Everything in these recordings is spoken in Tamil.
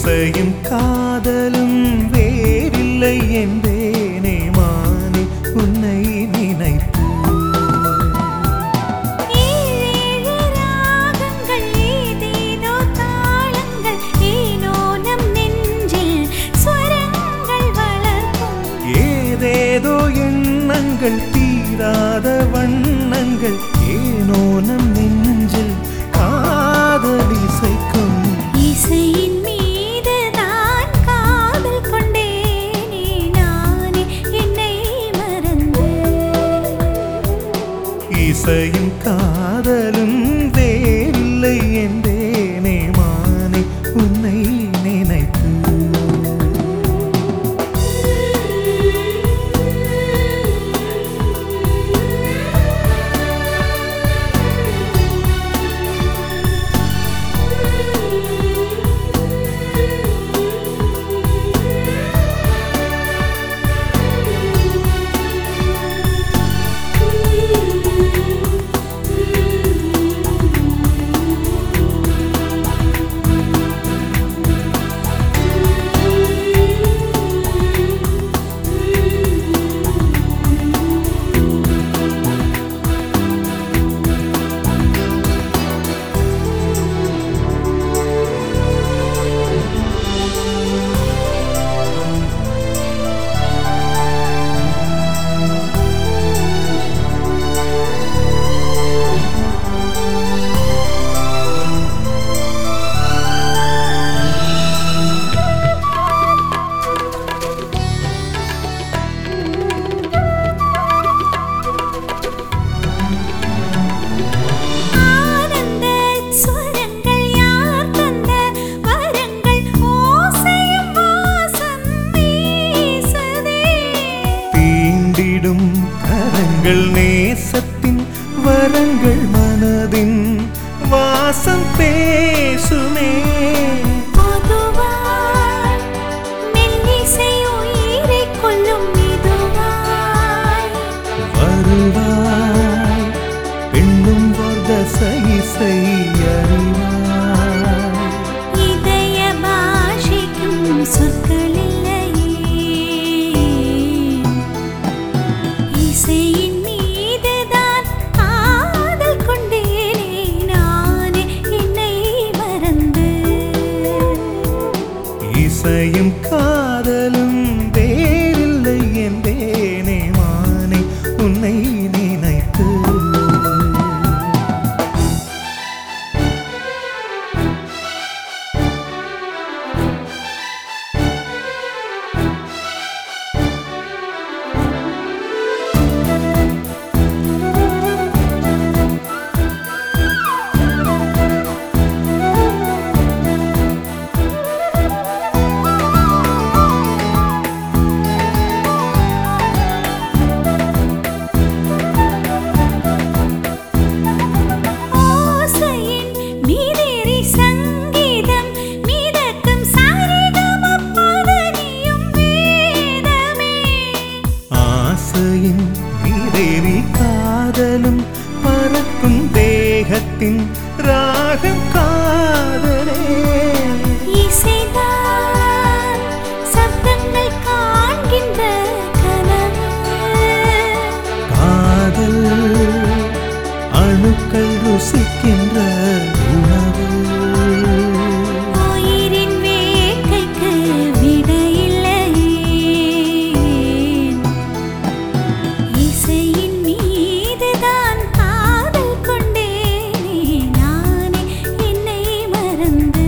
இசையும் காதலும் வேறில்லை என்பேனே மானே உன்னை நினைத்து ஏழேழு ராகங்கள் ஏதேதோ தாளங்கள் ஏனோ நம் நெஞ்சில் ஸ்வரங்கள் வளர்க்கும் ஏதேதோ எண்ணங்கள் தீராத வண்ணங்கள் ஏனோ நம் நெஞ்சில் காதலிசைக்கும் இசையின் மீது நான் காதல் கொண்டேனே நானே என்னை மறந்து இசையும் காதலும் வேறில்லை என்றேனே மானே உன்னை நினைத்து ஆனந்த ஸ்வரங்கள் யார் தந்த வரங்கள் ஓசையும் வாசம் வீசுதே தீண்டிடும் கரங்கள் நேசத்தின் வரங்கள் மனதின் வாசம் பேசுமே பொதுவாய் மெல்லிசை உயிரைக் கொல்லும் மெதுவாய் வருவாய் பெண்ணும் வர்தசை அறிவாய் இதய பாஷிக்கும் சொற்கள் இல்லையே இசையின் மீதுதான் காதல் கொண்டேனே நானே என்னை மறந்து இசையும் காதலும் வேறில்லை என்பேனே மானே உன்னை நினைத்து ஓசையின் மீதேறி சங்கீதம் மீதக்கும் சரிகம பதனியும் வேதமே ஆசையின் மீதேறி காதலும் பறக்கும் தேகத்தின் ராகம் காதலே இசைதான் சப்தங்கள் காண்கின்ற கனவு காதல் அணுக்கள் ருசிக்கின்ற உணவு உயிரின் வேட்கைக்கு விடையில்லையே இசையின் மீதுதான் காதல் கொண்டேனே நானே என்னை மறந்து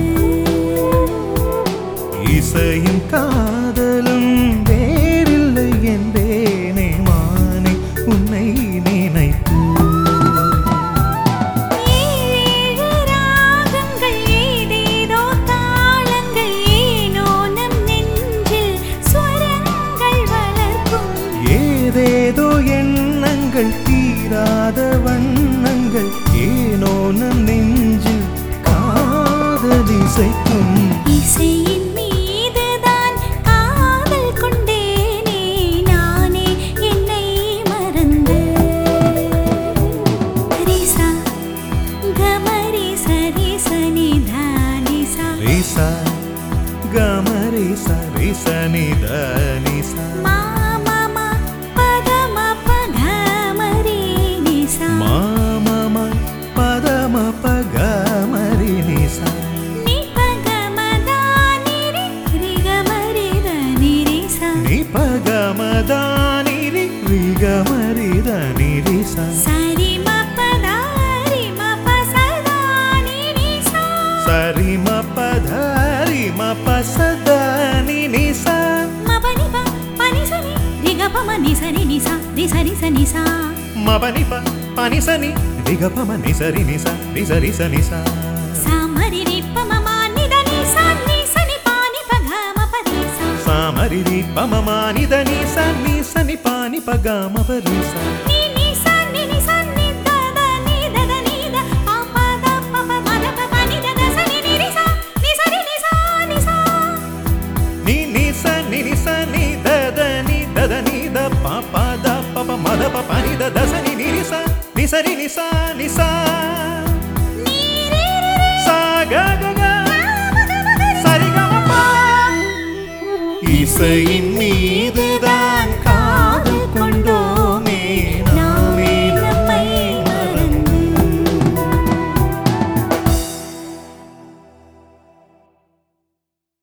இசையும் காதலும் வேறில்லை என்பேனே மானே உன்னை நினைத்து ஏழேழு ராகங்கள் ஏதேதோ தாளங்கள் ஏனோ நம் நெஞ்சில் ஸ்வரங்கள் வளர்க்கும் ஏதேதோ எண்ணங்கள் தீராத வண்ணங்கள் ஏனோ நம் நெஞ்சில் காதலிசைக்கும் இசையின் மீதுதான் காதல் கொண்டேனே நானே என்னை மறந்து ரிசா கமரி சரி சனி தானிசா ரேசா கமரி சரி சனி தனி சா மா மா மா பத ம ப க ம ரி நி சா மாமம பதம பகமரி நிசா நீ ப க ம த நி ரி ரி க ம ரி த நி ரி சா நீ பகமதானி ரிகமரி தனி ரிசா சரி ம ப த ரி ம ப ச த நி ரி சா சரி ம பதரி ம பசதனி நிசா ம ப நி ப ப நி ச நி ரி க ப ம நி ச ரி நி சா ரி ச ரி ச நி சா மபனி ப பனிசனி ரிகபம நிசரி நிசா ரிசரி ச நிசா சா ம ரி ரி ப ம ம நி த நி சா நி ச நி ப நி ப க ம ப ரி சா சாமரி ரி பமமானி தனி ச நிசனி பானி பகம பரிசா நீ நீ சா நீ நீ சா நீ த த நீ த த நீ த ப ப த ப ப ம த ப ப நீ த த ச நீ நீ ரி சா நீ ச ரி நீ சா நீ சா நீ நிச நி நிச நி தத நி தத நி த ப ப த ப ப மத ப ப நி த த ச நி நி நிச நிசரி நிசா நிசா நீ ரி ரி ரி சா க க க ம த ம த ரி சரிகமபா இசையின் மீது